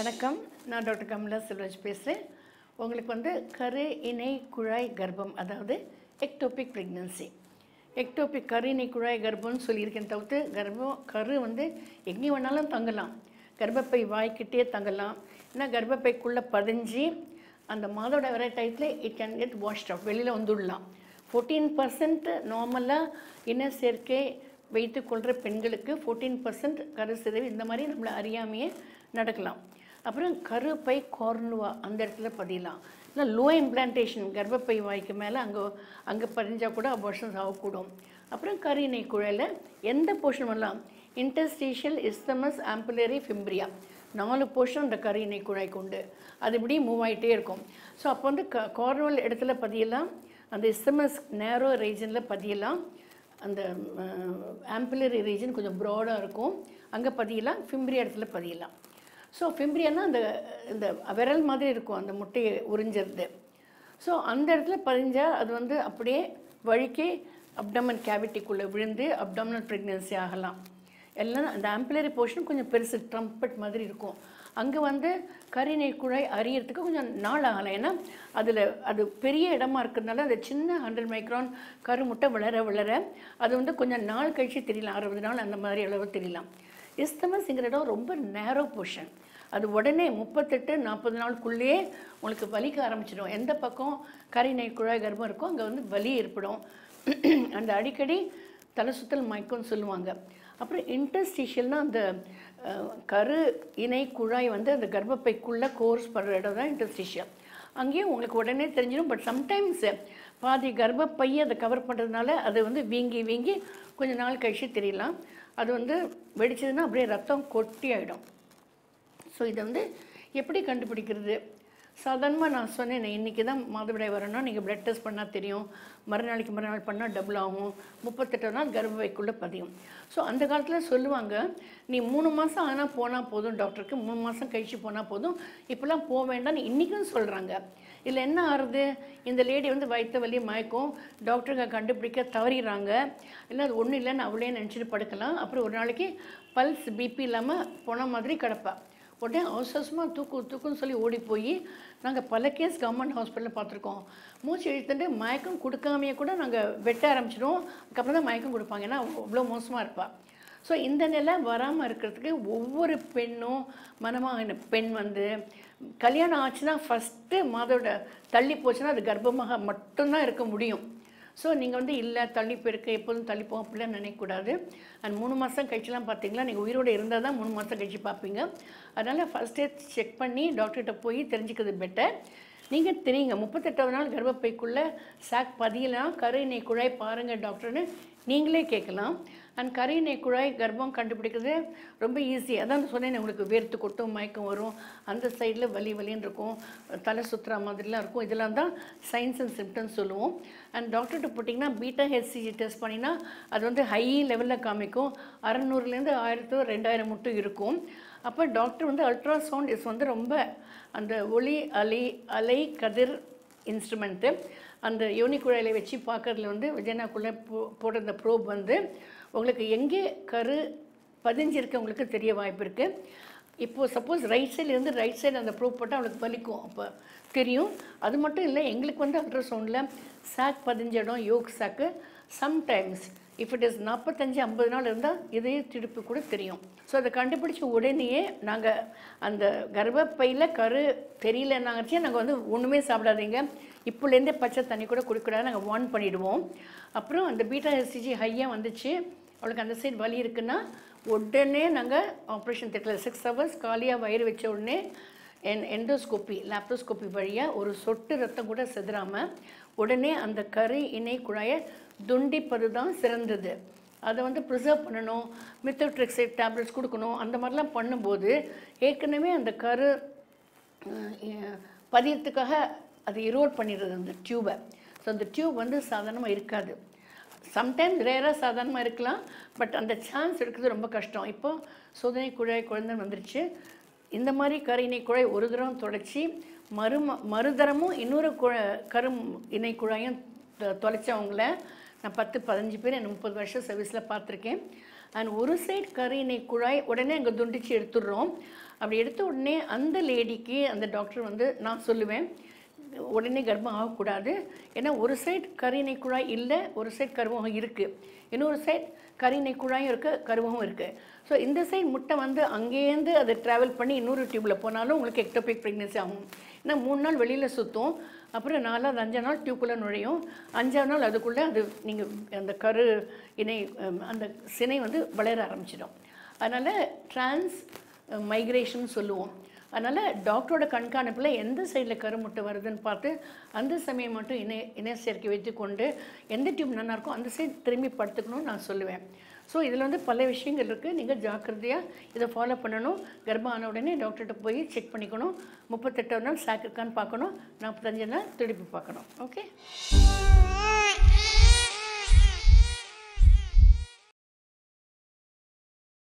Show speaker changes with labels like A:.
A: வணக்கம் நான் டாக்டர் கமலா செல்வராஜ் பேசுகிறேன் உங்களுக்கு வந்து கரு இணை குழாய் கர்ப்பம் அதாவது எக்டோபிக் ப்ரெக்னன்சி எக்டோபிக் கரு இணை குழாய் கர்ப்பம்னு சொல்லியிருக்கேன் தவிர்த்து கர்ப்பம் கரு வந்து எங்கே வேணாலும் தங்கலாம் கர்ப்பப்பை வாய்க்கிட்டே தங்கலாம் ஏன்னா கர்ப்பப்பைக்குள்ளே பதிஞ்சு அந்த மாதோட வர டயத்தில் it can get washed out வெளியில் வந்துடலாம் ஃபோர்டீன் பர்சன்ட் நார்மலாக இன சேர்க்கை வைத்துக்கொள்கிற பெண்களுக்கு ஃபோர்டீன் பர்சன்ட் கரு சிதைவு இந்த மாதிரி நம்மளை அறியாமையே நடக்கலாம் அப்புறம் கருப்பை கார்னுவா அந்த இடத்துல பதியலாம் இல்லை லோ இம்ப்ளான்டேஷன் கர்ப்பப்பை வாய்க்கு மேலே அங்கே அங்கே பதிஞ்சால் கூட அபார்ஷன்ஸ் ஆகக்கூடும் அப்புறம் கரிணை குழையில் எந்த போர்ஷன் வரலாம் இன்டர்ஸ்டீஷியல் இஸ்தமஸ் ஆம்புலரி ஃபிம்ப்ரியா நாலு போர்ஷன் அந்த கரிணை குழாய் கொண்டு அது இப்படி மூவ் ஆகிட்டே இருக்கும் ஸோ அப்போ வந்து க கார்னவல் இடத்துல பதியலாம் அந்த இஸ்தமஸ் நேரோ ரீஜனில் பதியலாம் அந்த ஆம்பிளரி ரீஜன் கொஞ்சம் ப்ராடாக இருக்கும் அங்கே பதியலாம் ஃபிம்ப்ரி இடத்துல பதியலாம் ஸோ ஃபிம்ப்ரியானா அந்த இந்த விரல் மாதிரி இருக்கும் அந்த முட்டையை உறிஞ்சிருது ஸோ அந்த இடத்துல பதிஞ்சால் அது வந்து அப்படியே வழுக்கி அப்டமன் கேவிட்டிக்குள்ளே விழுந்து அப்டமனல் ப்ரெக்னென்சி ஆகலாம் எல்லாம் அந்த ஆம்பிளரி போர்ஷன் கொஞ்சம் பெருசு ட்ரம்பட் மாதிரி இருக்கும் அங்கே வந்து கரிநீ குழாய் அறியறதுக்கு கொஞ்சம் நாள் ஆகலாம் ஏன்னா அதில் அது பெரிய இடமா இருக்கிறதுனால அந்த சின்ன ஹண்ட்ரட் மைக்ரான் கருமுட்டை வளர வளர அது வந்து கொஞ்சம் நாள் கழிச்சு தெரியலாம் அறுபது நாள் அந்த மாதிரி அளவு தெரியலாம் இஸ்தமஸ்ங்கிற இடம் ரொம்ப நேரோ போர்ஷன் அது உடனே முப்பத்தெட்டு நாற்பது நாளுக்குள்ளேயே உங்களுக்கு வலிக்க ஆரம்பிச்சிடும் எந்த பக்கம் கரிநீ குழாய் கர்ப்பம் இருக்கோ அங்கே வந்து வலி ஏற்படும் அந்த அடிக்கடி தலை சுத்தல் மயக்கம்னு சொல்லுவாங்க அப்புறம் இன்டர்ஸ்டிஷியல்னால் அந்த அஹ், கரு இணை குழாய் வந்து அந்த கர்ப்பப்பைக்குள்ளே கோர்ஸ் படுற இடம் தான் இன்டர்ஸ்டிஷியல் அங்கேயும் உங்களுக்கு உடனே தெரிஞ்சிடும் பட் சம்டைம்ஸ் பாதி கர்ப்பப்பையை அதை கவர் பண்ணுறதுனால அது வந்து வீங்கி வீங்கி கொஞ்ச நாள் கழிச்சு தெரியலாம் அது வந்து வெடிச்சதுன்னா அப்படியே ரத்தம் கொட்டி ஆகிடும் ஸோ இதை வந்து எப்படி கண்டுபிடிக்கிறது சாதாரணமாக நான் சொன்னேன் இன்றைக்கி தான் மாதவிடாய் வரணும் நீங்கள் பிளட் டெஸ்ட் பண்ணால் தெரியும் மறுநாளைக்கு மறுநாள் பண்ணால் டபுள் ஆகும் முப்பத்தெட்டு நாள் கர்ப்பப்பைக்குள்ளே பதியும் ஸோ அந்த காலத்தில் சொல்லுவாங்க நீ மூணு மாதம் ஆனால் போனால் போதும் டாக்டருக்கு மூணு மாதம் கழிச்சு போனால் போதும் இப்போலாம் போக வேண்டாம்னு இன்றைக்கும் சொல்கிறாங்க இதில் என்ன ஆறுது இந்த லேடி வந்து வயிற்று வலி மயக்கம் டாக்டருங்க கண்டுபிடிக்க தவறிடுறாங்க இல்லை அது ஒன்றும் இல்லைன்னு அவளே நினச்சிட்டு படுக்கலாம் அப்புறம் ஒரு நாளைக்கு பல்ஸ் பிபி இல்லாமல் போன மாதிரி கிடப்பா உடனே அவசரமாக தூக்கு தூக்குன்னு சொல்லி ஓடி போய் நாங்கள் பல கேஸ் கவர்மெண்ட் ஹாஸ்பிட்டலில் பார்த்துருக்கோம் மூச்சு இழுத்துட்டு மயக்கம் கொடுக்காமையே கூட நாங்கள் வெட்ட ஆரம்பிச்சிடுவோம் அதுக்கப்புறம் தான் மயக்கம் கொடுப்பாங்க ஏன்னா அவ்வளோ மோசமாக இருப்பாள் ஸோ இந்த நிலை வராமல் இருக்கிறதுக்கு ஒவ்வொரு பெண்ணும் மனமாக பெண் வந்து கல்யாணம் ஆச்சுன்னா ஃபஸ்ட்டு மாதோட தள்ளி போச்சுன்னா அது கர்ப்பமாக மட்டும்தான் இருக்க முடியும் ஸோ நீங்கள் வந்து இல்லை தள்ளி போயிருக்க எப்போதும் தள்ளி போகும் அப்படிலாம் நினைக்கக்கூடாது அண்ட் மூணு மாதம் கழிச்சுலாம் பார்த்தீங்களா நீங்கள் உயிரோடு இருந்தால் தான் மூணு மாதம் கழிச்சு பார்ப்பீங்க அதனால் ஃபஸ்ட்டே செக் பண்ணி டாக்டர்கிட்ட போய் தெரிஞ்சுக்கிறது பெட்டர் நீங்கள் தெரியுங்க முப்பத்தெட்டாவது நாள் கர்ப்பப்பைக்குள்ளே சாக் பதியலாம் கருணை குழாய் பாருங்கள் டாக்டர்னு நீங்களே கேட்கலாம் அண்ட் கருணை குழாய் கர்ப்பம் கண்டுபிடிக்கிறது ரொம்ப ஈஸி அதான் சொன்னேன் உங்களுக்கு வேர்த்து கொட்டும் மயக்கம் வரும் அந்த சைடில் வலி வலின்னு இருக்கும் தலை சுற்றுற மாதிரிலாம் இருக்கும் இதெல்லாம் தான் சைன்ஸ் அண்ட் சிம்டம்ஸ் சொல்லுவோம் அண்ட் டாக்டர்கிட்ட போட்டிங்கன்னா பீட்டா ஹெச்சிஜி டெஸ்ட் பண்ணினா அது வந்து ஹை லெவலில் காமிக்கும் அறநூறுலேருந்து ஆயிரத்து ரெண்டாயிரம் மட்டும் இருக்கும் அப்போ டாக்டர் வந்து அல்ட்ராசவுண்ட் இஸ் வந்து ரொம்ப அந்த ஒளி அலை அலை கதிர் இன்ஸ்ட்ருமெண்ட்டு அந்த யோனிக்குழாயில் வச்சு பார்க்கறதுல வந்து விஜயனாக்குள்ளே போ போடுற அந்த ப்ரோப் வந்து உங்களுக்கு எங்கே கரு பதிஞ்சிருக்கவங்களுக்கு தெரிய வாய்ப்பு இருக்குது இப்போது சப்போஸ் ரைட் சைட்லேருந்து ரைட் சைடு அந்த ப்ரோப் போட்டால் அவளுக்கு வலிக்கும் அப்போ தெரியும் அது மட்டும் இல்லை எங்களுக்கு வந்து அல்ட்ராசவுண்டில் சாக் பதிஞ்ச இடம் யோக் சாக்கு சம்டைம்ஸ் இஃப் இட் இஸ் நாற்பத்தஞ்சு ஐம்பது நாள் இருந்தால் இதய துடிப்பு கூட தெரியும் ஸோ அதை கண்டுபிடிச்ச உடனேயே நாங்கள் அந்த கர்ப்பப்பையில் கரு தெரியலன்னாங்கச்சே நாங்கள் வந்து ஒன்றுமே சாப்பிடாதீங்க இப்போலேருந்தே பச்சை தண்ணி கூட குடிக்கூடாது நாங்கள் வார்ன் பண்ணிவிடுவோம் அப்புறம் அந்த பீட்டா எஸ்டிஜி ஹையாக வந்துச்சு அவளுக்கு அந்த சைடு வலி இருக்குன்னா உடனே நாங்கள் ஆப்ரேஷன் தேட்டரில் சிக்ஸ் ஹவர்ஸ் காலியாக வயிறு வச்ச உடனே என் எண்டோஸ்கோப்பி லேப்டோஸ்கோப்பி வழியாக ஒரு சொட்டு ரத்தம் கூட செதுறாமல் உடனே அந்த கரு இணை குழாயை துண்டிப்பது தான் சிறந்தது அதை வந்து ப்ரிசர்வ் பண்ணணும் மித்தோட்ரிக்ஸைட் டேப்லெட்ஸ் கொடுக்கணும் அந்த மாதிரிலாம் பண்ணும்போது ஏற்கனவே அந்த கரு அஹ், பதியத்துக்காக அது இரோட் பண்ணிடுறது அந்த டியூபை ஸோ அந்த டியூப் வந்து சாதாரணமாக இருக்காது சம்டைம்ஸ் ரேராக சாதாரணமாக இருக்கலாம் பட் அந்த சான்ஸ் எடுக்கிறது ரொம்ப கஷ்டம் இப்போ சோதனை குழாய் குழந்தை வந்துருச்சு இந்த மாதிரி கரு குழாய் ஒரு தரம் தொடச்சி மறு மறுதரமும் இன்னொரு குழ கரும் இணை குழாயும் தொ- தொலைச்சவங்கள நான் பத்து பதினஞ்சு பேர் என்ன முப்பது வருஷம் சர்வீஸில் பார்த்துருக்கேன் அண்ட் ஒரு சைடு கருவினை குழாய் உடனே அங்கே துண்டிச்சு எடுத்துடுறோம் அப்படி எடுத்த உடனே அந்த லேடிக்கு அந்த டாக்டர் வந்து நான் சொல்லுவேன் உடனே கர்ப்பம் ஆகக்கூடாது ஏன்னா ஒரு சைடு கருவினை குழாய் இல்லை ஒரு சைடு கருவகம் இருக்குது இன்னொரு சைடு கருவினை குழாயும் இருக்குது கருவகம் இருக்குது ஸோ இந்த சைடு முட்டை வந்து அங்கேருந்து அதை ட்ராவல் பண்ணி இன்னொரு டியூப்பில் போனாலும் உங்களுக்கு எக்டோபிக் ப்ரெக்னென்சி ஆகும் ஏன்னா மூணு நாள் வெளியில் சுற்றும் அப்புறம் நாலாவது அஞ்சாவது நாள் டியூப்புக்குள்ளே நுழையும் அஞ்சாவது நாள் அதுக்குள்ளே அது நீங்கள் அந்த கரு இணை அம், அந்த சினை வந்து வளர ஆரம்பிச்சிடும் அதனால் ட்ரான்ஸ் மைக்ரேஷன் சொல்லுவோம் அதனால் டாக்டரோட கண்காணிப்பில் எந்த சைடில் கருமுட்டை வருதுன்னு பார்த்து அந்த சமயம் மட்டும் இணை இணை சேர்க்கை வைத்துக்கொண்டு எந்த டியூப் நல்லா இருக்கோ அந்த சைடு திரும்பி படுத்துக்கணும்னு நான் சொல்லுவேன் ஸோ இதில் வந்து பல விஷயங்கள் இருக்குது நீங்கள் ஜாக்கிரதையாக இதை ஃபாலோ பண்ணணும் கர்ப்பம் ஆன உடனே டாக்டர்கிட்ட போய் செக் பண்ணிக்கணும் முப்பத்தெட்டாவது நாள் சாக்கு இருக்கான்னு பார்க்கணும் நாற்பத்தஞ்சு நாள் திருப்பி பார்க்கணும் ஓகே